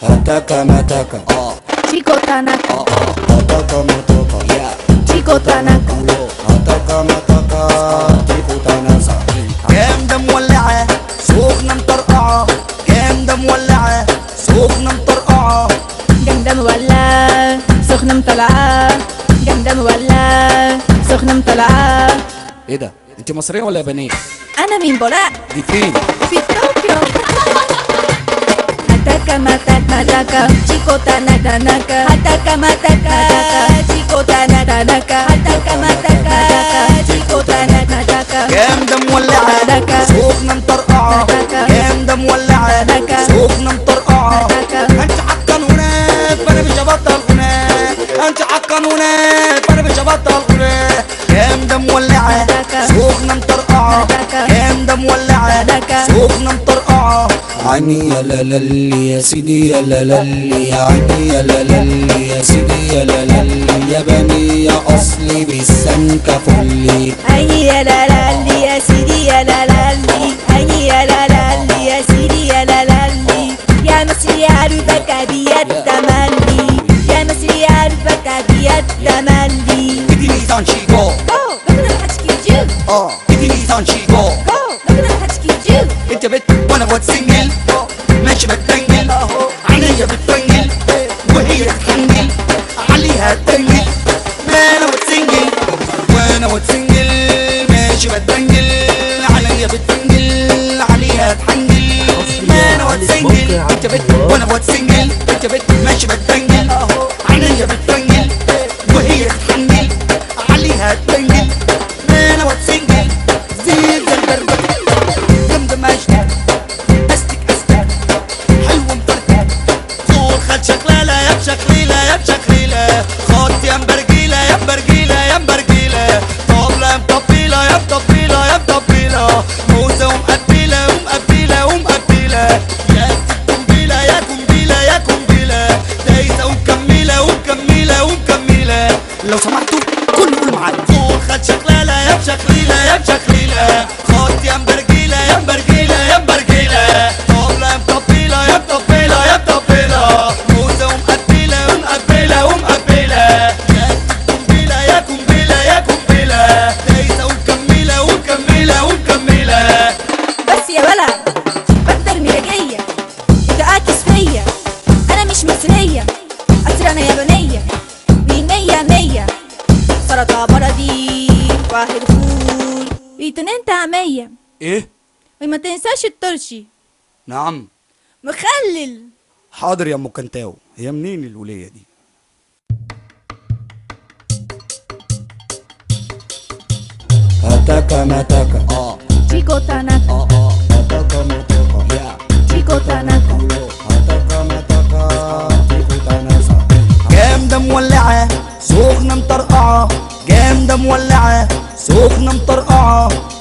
هتاكا متاكا اه Chico Tanaka, اه اه هتاكا متاكا يا Chico Tanaka, هتاكا متاكا تيكو تناسا جامدة مولعة سخنة مطرقعة جامدة مولعة سخنة مطرقعة جامدة مولعة سخنة مطلعة جامدة مولعة سخنة مطلعة ايه ده انت مصرية ولا يابانية أنا من بولاق دي فين في طوكيو Hataka mataka mataka Chico tanaka tanaka Hataka mataka Chico tanaka tanaka Hataka mataka Chico tanaka tanaka جامدة مولعة تناكا. سخنة مطرقعة تناكا. جامدة مولعة تناكا. سخنة مطرقعة تناكا. انت عالقانونات فانا مش هبطل غناء انت عالقانونات فانا مش هبطل غناء جامدة مولعة تناكا. سخنة مطرقعة تناكا. جامدة مولعة تناكا. سخنة مطرقعة عيني يا لالي يا سيدي يا لالي يا عيني يا لالي يا سيدي يا لالي يا بني يا اصلي بالسمكة فلي أي يا لا لا لي يا سيدي يا لا لا لي أي يا لا لا لي يا سيدي يا لا لا لي يا مصري عارفك أبيات تملي يا مصري عارفك أبيات تملي اديني تانشيكو أوه لكن الحشكي جو اه اديني تانشيكو أوه لكن الحشكي جو انت بت وانا بوت سنجل ماشي بتنجل عينيا بتفنجل وهي تحنجل عليها تنجل ما انا بوت سنجل وانا بوت سنجل ماشي بتنجل عينيا بتفنجل عليها تحنجل ما انا بوت سنجل انت بت وانا بوت سنجل انت بت ماشي بتنجل عينيا بتفنجل وهي تحنجل عليها تنجل ما انا بوت سنجل زي الدربك جنب مشتى استك استك حلو مفرتك طول خد شكلالة يا بشكليلة يا بشكليلة خد يا مبرجيلة يا مبرجيلة يا مبرجيلة طبلة يا مطبيلة يا مطبيلة يا مطبيلة موزة ومقبيلة ومقبيلة ومقبيلة يا قنبيلة يا قنبيلة يا قنبيلة دايسة ومكملة ومكملة ومكملة لو سمحتوا كل قول معايا طول خد شكلالة يا بشكليلة يا بشكليلة خد يا مبرجيلة يا مبرجيلة يا مبرجيلة طبلة يا مطبيلة يا مطبيلة يا مطبيلة موزة ومقبلة ومقبلة ومقبلة يا قنبلة يا قنبلة يا قنبلة دايسة ومكملة ومكملة ومكملة بس يا ولد بقدر مزاجية انت عاكس فيا انا مش مصرية اصل انا يابانية مين مية مية سلطة بلدي واحد فول واتنين طعمية ايه وما تنساش الترشي نعم مخلل حاضر يا ام كنتاو هي منين الولية دي هتاكا متاكا اه Chico Tanaka, اه اه هتاكا متاكا يا Chico Tanaka, هتاكا متاكا تيكو تناسا جامدة مولعة سخنة مطرقعة جامدة مولعة سخنة مطرقعة